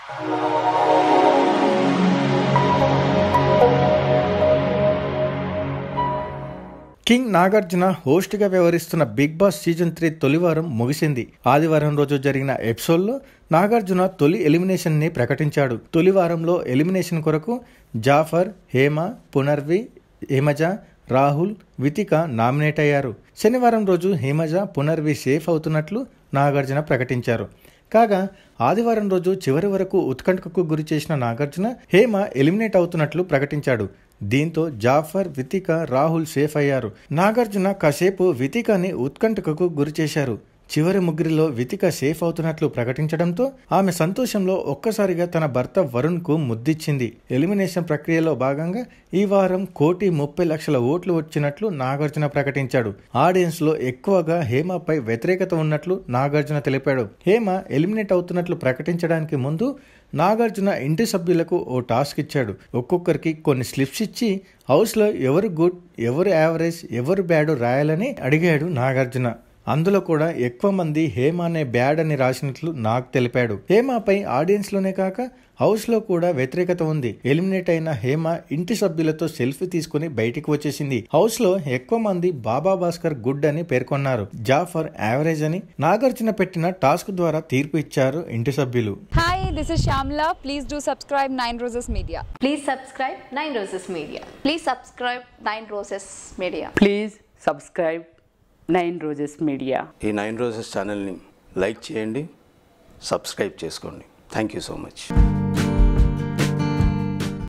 King Nagarjuna హోస్ట్గా వ్యవహరిస్తున్న Bigg Boss season three తొలివారం ముగిసింది ఆదివారం రోజు జరిగిన ఎపిసోడ్లో నాగార్జున తొలి ఎలిమినేషన్ని ప్రకటించాడు తొలి వారంలో ఎలిమినేషన్ కొరకు జాఫర్ హేమ పునర్వి హేమజ రాహుల్ వితిక నామినేట్ అయ్యారు శనివారం రోజు హేమజ పునర్వి సేఫ్ అవుతున్నట్లు నాగార్జున ప్రకటించారు కాగా ఆదివారం రోజు చివరి వరకు ఉత్కంఠకు గురి చేసిన నాగార్జున హేమ ఎలిమినేట్ అవుతున్నట్లు ప్రకటించాడు దీంతో జాఫర్ వితిక రాహుల్ సేఫ్ అయ్యారు నాగార్జున కాసేపు వితికని ఉత్కంఠకు గురి చేశారు చివరి ముగ్గురిలో వితిక సేఫ్ అవుతున్నట్లు ప్రకటించడంతో ఆమె సంతోషంలో ఒక్కసారిగా తన భర్త వరుణ్ కు ముద్దిచ్చింది ఎలిమినేషన్ ప్రక్రియలో భాగంగా ఈ వారం కోటి ముప్పై లక్షల ఓట్లు వచ్చినట్లు నాగార్జున ప్రకటించాడు ఆడియన్స్ లో ఎక్కువగా హేమపై వ్యతిరేకత ఉన్నట్లు నాగార్జున తెలిపాడు హేమ ఎలిమినేట్ అవుతున్నట్లు ప్రకటించడానికి ముందు నాగార్జున ఇంటి సభ్యులకు ఓ టాస్క్ ఇచ్చాడు ఒక్కొక్కరికి కొన్ని స్లిప్స్ ఇచ్చి హౌస్లో ఎవరు గుడ్ ఎవరు యావరేజ్ ఎవరు బ్యాడ్ రాయాలని అడిగాడు నాగార్జున అందులో కూడా ఎక్కువ మంది హేమ అనే బ్యాడ్ అని రాసినట్లు నాకు తెలిపాడు హేమపై ఆడియన్స్ లోనే కాక హౌస్ లో కూడా వ్యతిరేకత ఉంది ఎలిమినేట్ అయిన హేమ ఇంటి సభ్యులతో సెల్ఫీ తీసుకుని బయటికి వచ్చేసింది హౌస్ లో ఎక్కువ మంది బాబా భాస్కర్ గుడ్ అని పేర్కొన్నారు జాఫర్ యావరేజ్ అని నాగార్జున పెట్టిన టాస్క్ ద్వారా తీర్పు ఇచ్చారు ఇంటి సభ్యులు Hi, this is Shamla. Please do subscribe Nine Roses Media. Please subscribe Nine Roses Media. Please subscribe Nine Roses Media. Please subscribe Nine Roses Media ఈ నైన్ రోజెస్ ఛానల్ని లైక్ చేయండి సబ్స్క్రైబ్ చేసుకోండి థ్యాంక్ యూ సో మచ్